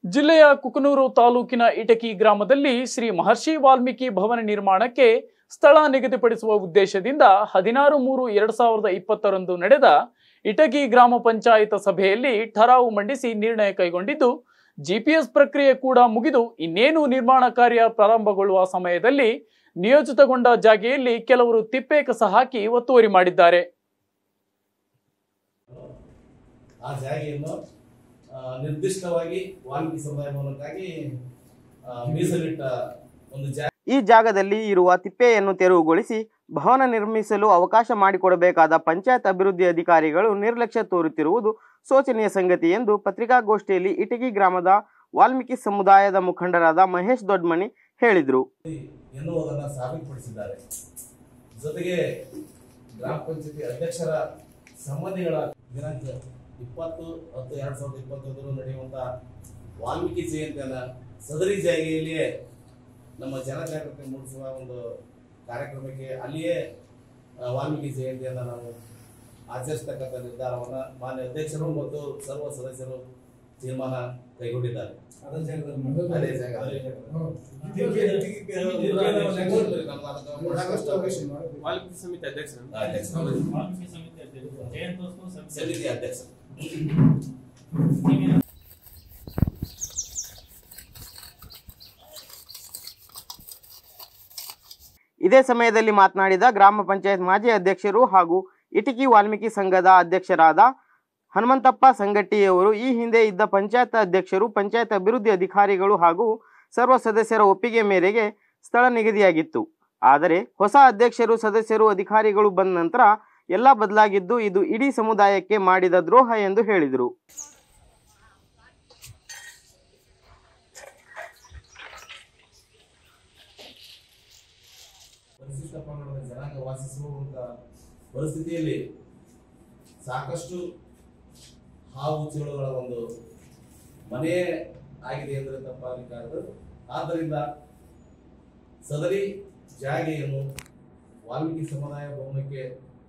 ಜಿಲ್ಲೆಯ ಕುಕನೂರು ತಾಲೂಕಿನ ಇಟಕಿ ಗ್ರಾಮದಲ್ಲಿ ಶ್ರೀ ಮಹರ್ಷಿ ವಾಲ್ಮೀಕಿ ಭವನ ನಿರ್ಮಾಣಕ್ಕೆ ಸ್ಥಳ ನಿಗದಿಪಡಿಸುವ ಉದ್ದೇಶದಿಂದ ಹದಿನಾರು ಮೂರು ಎರಡ್ ಸಾವಿರದ ಇಪ್ಪತ್ತರಂದು ನಡೆದ ಇಟಗಿ ಗ್ರಾಮ ಪಂಚಾಯತ್ ಸಭೆಯಲ್ಲಿ ಠರಾವು ಮಂಡಿಸಿ ನಿರ್ಣಯ ಕೈಗೊಂಡಿದ್ದು ಜಿಪಿಎಸ್ ಪ್ರಕ್ರಿಯೆ ಕೂಡ ಮುಗಿದು ಇನ್ನೇನು ನಿರ್ಮಾಣ ಕಾರ್ಯ ಪ್ರಾರಂಭಗೊಳ್ಳುವ ಸಮಯದಲ್ಲಿ ನಿಯೋಜಿತಗೊಂಡ ಜಾಗೆಯಲ್ಲಿ ಕೆಲವರು ತಿಪ್ಪೆ ಕಸ ಹಾಕಿ ಒತ್ತುವರಿ ಮಾಡಿದ್ದಾರೆ ಆ ಜಾಗೆಯನ್ನು ಆ, ನಿರ್ದಿಷ್ಟವಾಗಿ ವಾಲ್ಮೀಕಿ ಸಮುದಾಯ ಭವನಕ್ಕಾಗಿ ಆ, ಮೀಸಲಿಟ್ಟ ಒಂದು ಜಾಗ ಈ ಜಾಗದಲ್ಲಿ ಇರುವ ತಿಪ್ಪೆಯನ್ನು ತೆರವುಗೊಳಿಸಿ ಭವನ ನಿರ್ಮಿಸಲು ಅವಕಾಶ ಮಾಡಿಕೊಡಬೇಕಾದ ಪಂಚಾಯತ್ ಅಭಿವೃದ್ಧಿ ಅಧಿಕಾರಿಗಳು ನಿರ್ಲಕ್ಷ್ಯ ತೋರುತ್ತಿರುವುದು ಶೋಚನೀಯ ಸಂಗತಿ ಎಂದು ಪತ್ರಿಕಾಗೋಷ್ಠಿಯಲ್ಲಿ ಇಟಗಿ ಗ್ರಾಮದ ವಾಲ್ಮೀಕಿ ಸಮುದಾಯದ ಮುಖಂಡರಾದ ಮಹೇಶ್ ದೊಡ್ಮನಿ ಹೇಳಿದರು ಎನ್ನುವುದನ್ನು ಸಾಬೀತುಪಡಿಸಿದ್ದಾರೆ ಜೊತೆಗೆ ಗ್ರಾಮ ಪಂಚಾಯತಿ ಅಧ್ಯಕ್ಷರ ಸಂಬಂಧಿಗಳ ದಿನಾಂಕ ಇಪ್ಪತ್ತು ಹತ್ತು ಎರಡ್ ಸಾವಿರದ ಇಪ್ಪತ್ತೊಂದರ ನಡೆಯುವಂತ ವಾಲ್ಮೀಕಿ ಜಯಂತಿಯನ್ನ ಸದರಿ ಜಾಗೆಯಲ್ಲಿಯೇ ನಮ್ಮ ಜನಜಾಗೃತಿ ಮೂಡಿಸುವ ಒಂದು ಕಾರ್ಯಕ್ರಮಕ್ಕೆ ಅಲ್ಲಿಯೇ ಆ, ವಾಲ್ಮೀಕಿ ಜಯಂತಿಯನ್ನ ನಾವು ಆಚರಿಸ್ತಕ್ಕಂಥ ನಿರ್ಧಾರವನ್ನ ಮಾನ್ಯ ಅಧ್ಯಕ್ಷರು ಮತ್ತು ಸರ್ವ ಸದಸ್ಯರು ತೀರ್ಮಾನ ಕೈಗೊಂಡಿದ್ದಾರೆ ಅದೇ ಜಾಗ ನಮ್ಮ ಅದಕ್ಕೆ ಕೊಡಕ್ಕಷ್ಟು ಅವಕಾಶ ಇಲ್ಲ. ವಾಲ್ಮೀಕಿ ಸಮಿತಿ ಅಧ್ಯಕ್ಷರು ಅಧ್ಯಕ್ಷರು. ವಾಲ್ಮೀಕಿ ಸಮಿತಿ ಅಧ್ಯಕ್ಷರು ಜಯಂತೋತ್ಸವ ಸಮಿತಿ ಸಮಿತಿ ಅಧ್ಯಕ್ಷ ಇದೇ ಸಮಯದಲ್ಲಿ ಮಾತನಾಡಿದ ಗ್ರಾಮ ಪಂಚಾಯತ್ ಮಾಜಿ ಅಧ್ಯಕ್ಷರು ಹಾಗೂ ಇಟಕಿ ವಾಲ್ಮೀಕಿ ಸಂಘದ ಅಧ್ಯಕ್ಷರಾದ ಹನುಮಂತಪ್ಪ ಸಂಗಟ್ಟಿಯವರು ಈ ಹಿಂದೆ ಇದ್ದ ಪಂಚಾಯತ್ ಅಧ್ಯಕ್ಷರು ಪಂಚಾಯತ್ ಅಭಿವೃದ್ಧಿ ಅಧಿಕಾರಿಗಳು ಹಾಗೂ ಸರ್ವ ಸದಸ್ಯರ ಒಪ್ಪಿಗೆ ಮೇರೆಗೆ ಸ್ಥಳ ನಿಗದಿಯಾಗಿತ್ತು ಆದರೆ ಹೊಸ ಅಧ್ಯಕ್ಷರು ಸದಸ್ಯರು ಅಧಿಕಾರಿಗಳು ಬಂದ ನಂತರ ಎಲ್ಲ ಬದಲಾಗಿದ್ದು ಇದು ಇಡೀ ಸಮುದಾಯಕ್ಕೆ ಮಾಡಿದ ದ್ರೋಹ ಎಂದು ಹೇಳಿದರು ಪರಿಶಿಷ್ಟ ಪಂಗಡದ ಜನಾಂಗ ವಾಸಿಸುವಂತ ಪರಿಸ್ಥಿತಿಯಲ್ಲಿ ಸಾಕಷ್ಟು ಹಾವು ಚೇಳುಗಳ ಒಂದು ಮನೆ ಆಗಿದೆ ಎಂದರೆ ತಪ್ಪಾಗಲಿಕ್ಕಾಗದು ಆದ್ದರಿಂದ ಸದರಿ ಜಾಗೆಯನ್ನು ವಾಲ್ಮೀಕಿ ಸಮುದಾಯ ಭವನಕ್ಕೆ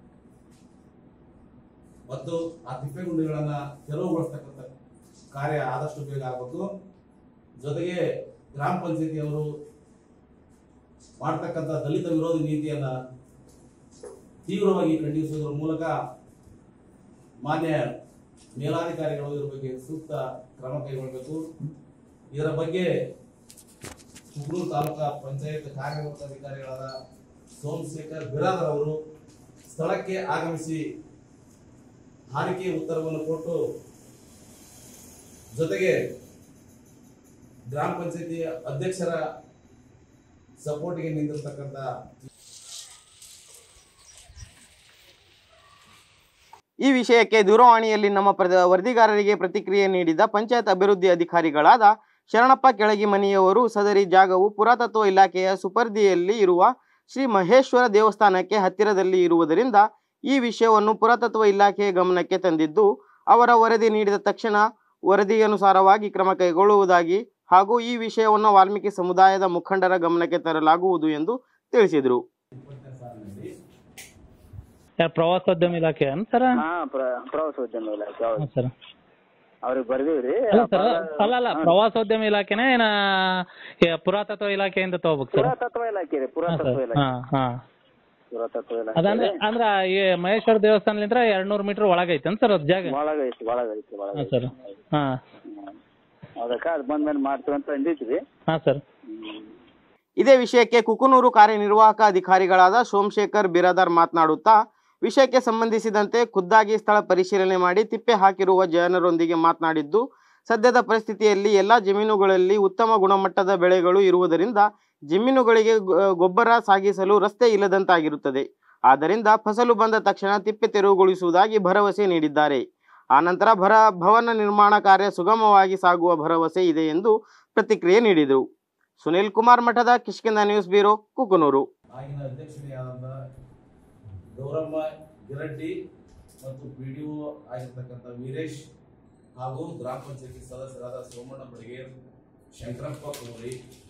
ಮತ್ತು ಆ ತಿಪ್ಪೆಗುಂಡಿಗಳನ್ನ ತೆರವುಗೊಳಿಸ್ತಕ್ಕಂಥ ಕಾರ್ಯ ಆದಷ್ಟು ಬೇಗ ಆಗಬೇಕು ಜೊತೆಗೆ ಗ್ರಾಮ ಪಂಚಾಯತಿಯವರು ಮಾಡ್ತಕ್ಕಂಥ ದಲಿತ ವಿರೋಧಿ ನೀತಿಯನ್ನ ತೀವ್ರವಾಗಿ ಖಂಡಿಸುವುದರ ಮೂಲಕ ಮಾನ್ಯ ಮೇಲಾಧಿಕಾರಿಗಳು ಇದರ ಬಗ್ಗೆ ಸೂಕ್ತ ಕ್ರಮ ಕೈಗೊಳ್ಳಬೇಕು ಇದರ ಬಗ್ಗೆ ಕುಗ್ನೂರು ತಾಲೂಕಾ ಪಂಚಾಯತ್ ಕಾರ್ಯನಿರ್ವಹಣಾಧಿಕಾರಿಗಳಾದ ಸೋಮಶೇಖರ್ ಬಿರಾದರ್ ಅವರು ಸ್ಥಳಕ್ಕೆ ಆಗಮಿಸಿ ಹಾರಿಕೆ ಉತ್ತರವನ್ನು ಕೊಟ್ಟು ಜೊತೆಗೆ ಗ್ರಾಮ ಪಂಚಾಯತಿ ಅಧ್ಯಕ್ಷರ ಸಪೋರ್ಟ್ಗೆ ನಿಂತಿರ್ತಕ್ಕಂಥ ಈ ವಿಷಯಕ್ಕೆ ದೂರವಾಣಿಯಲ್ಲಿ ನಮ್ಮ ಪ್ರದ ವರದಿಗಾರರಿಗೆ ಪ್ರತಿಕ್ರಿಯೆ ನೀಡಿದ ಪಂಚಾಯತ್ ಅಭಿವೃದ್ಧಿ ಅಧಿಕಾರಿಗಳಾದ ಶರಣಪ್ಪ ಕೆಳಗಿಮನಿಯವರು ಸದರಿ ಜಾಗವು ಪುರಾತತ್ವ ಇಲಾಖೆಯ ಸುಪರ್ದಿಯಲ್ಲಿ ಇರುವ ಶ್ರೀ ಮಹೇಶ್ವರ ದೇವಸ್ಥಾನಕ್ಕೆ ಹತ್ತಿರದಲ್ಲಿ ಇರುವುದರಿಂದ ಈ ವಿಷಯವನ್ನು ಪುರಾತತ್ವ ಇಲಾಖೆಯ ಗಮನಕ್ಕೆ ತಂದಿದ್ದು ಅವರ ವರದಿ ನೀಡಿದ ತಕ್ಷಣ ವರದಿಯನುಸಾರವಾಗಿ ಕ್ರಮ ಕೈಗೊಳ್ಳುವುದಾಗಿ ಹಾಗೂ ಈ ವಿಷಯವನ್ನು ವಾಲ್ಮೀಕಿ ಸಮುದಾಯದ ಮುಖಂಡರ ಗಮನಕ್ಕೆ ತರಲಾಗುವುದು ಎಂದು ತಿಳಿಸಿದರು ಇಪ್ಪತ್ತನೇ ಸಾಲಿನಲ್ಲಿ ಯಾರು ಪ್ರವಾಸೋದ್ಯಮ ಇಲಾಖೆ ಅನ್ ಸರ್ ಹಾ ಪ್ರ- ಪ್ರವಾಸೋದ್ಯಮ ಇಲಾಖೆ ಹೌದು ಸರ್ ಅವ್ರಿಗೆ ಬರ್ದೀವ್ರಿ ಅಲ್ಲ ಸರ್ ಅಲ್ಲ ಅಲ್ಲ ಪ್ರವಾಸೋದ್ಯಮ ಇಲಾಖೆನೇ ಏನ ಏ, ಪುರಾತತ್ವ ಇಲಾಖೆಯಿಂದ ತಗೋಬೇಕು ಸರ್ ಪುರಾತತ್ವ ಇಲಾಖೆ ರೀ ಹಾ ಪುರಾತತ್ವ ಸರ್ ಇಲಾಖೆ ಹಾ ಹಾ ಪುರಾತತ್ವ ಇಲಾಖೆ ಅದಂದ್ರೆ ಅಂದ್ರ ಈ ಮಹೇಶ್ವರ ದೇವಸ್ಥಾನದಿಂದ ಎರಡ್ನೂರು ಮೀಟರ್ ಒಳಗೈತೇನ್ ಸರ್ ಅದ್ ಜಾಗ ಒಳಗೈತಿ ಒಳಗೈತಿ ಹಾ ಒಳಗೈತಿ ಸರ್ ಹಾ ಅದಕ್ಕೆ ಅದು ಬಂದ್ಮೇಲೆ ಮಾಡ್ತೀವಿ ಅಂತ ಅಂದಿದ್ವಿ ಹಾ ಸರ್ ಇದೇ ವಿಷಯಕ್ಕೆ ಕುಕನೂರು ಕಾರ್ಯನಿರ್ವಾಹಕ ಅಧಿಕಾರಿಗಳಾದ ಸೋಮಶೇಖರ್ ಬಿರಾದಾರ್ ಮಾತನಾಡುತ್ತಾ ವಿಷಯಕ್ಕೆ ಸಂಬಂಧಿಸಿದಂತೆ ಖುದ್ದಾಗಿ ಸ್ಥಳ ಪರಿಶೀಲನೆ ಮಾಡಿ ತಿಪ್ಪೆ ಹಾಕಿರುವ ಜನರೊಂದಿಗೆ ಮಾತನಾಡಿದ್ದು ಸದ್ಯದ ಪರಿಸ್ಥಿತಿಯಲ್ಲಿ ಎಲ್ಲ ಜಮೀನುಗಳಲ್ಲಿ ಉತ್ತಮ ಗುಣಮಟ್ಟದ ಬೆಳೆಗಳು ಇರುವುದರಿಂದ ಜಮೀನುಗಳಿಗೆ ಗೊ- ಗೊಬ್ಬರ ಸಾಗಿಸಲು ರಸ್ತೆ ಇಲ್ಲದಂತಾಗಿರುತ್ತದೆ ಆದ್ದರಿಂದ ಫಸಲು ಬಂದ ತಕ್ಷಣ ತಿಪ್ಪೆ ತೆರವುಗೊಳಿಸುವುದಾಗಿ ಭರವಸೆ ನೀಡಿದ್ದಾರೆ ಆನಂತರ ಭರ ಭವನ ನಿರ್ಮಾಣ ಕಾರ್ಯ ಸುಗಮವಾಗಿ ಸಾಗುವ ಭರವಸೆ ಇದೆ ಎಂದು ಪ್ರತಿಕ್ರಿಯೆ ನೀಡಿದರು ಸುನಿಲ್ ಕುಮಾರ್ ಮಠದ ಕಿಷ್ಕಿಂದ ನ್ಯೂಸ್ ಬ್ಯೂರೋ ಕುಕನೂರು ಆಗಿನ ಅಧ್ಯಕ್ಷತೆಯಾದಂಥ ಗೌರಮ್ಮ ಗಿರಡ್ಡಿ ಮತ್ತು ಪಿ ಡಿ ಒ ಆಗಿರ್ತಕ್ಕಂಥ ವೀರೇಶ್ ಹಾಗೂ ಗ್ರಾಮ ಪಂಚಾಯತಿ ಸದಸ್ಯರಾದ ಸೋಮಣ್ಣ ಬಡಗೇರ್ ಶಂಕರಪ್ಪ ಕೋರಿ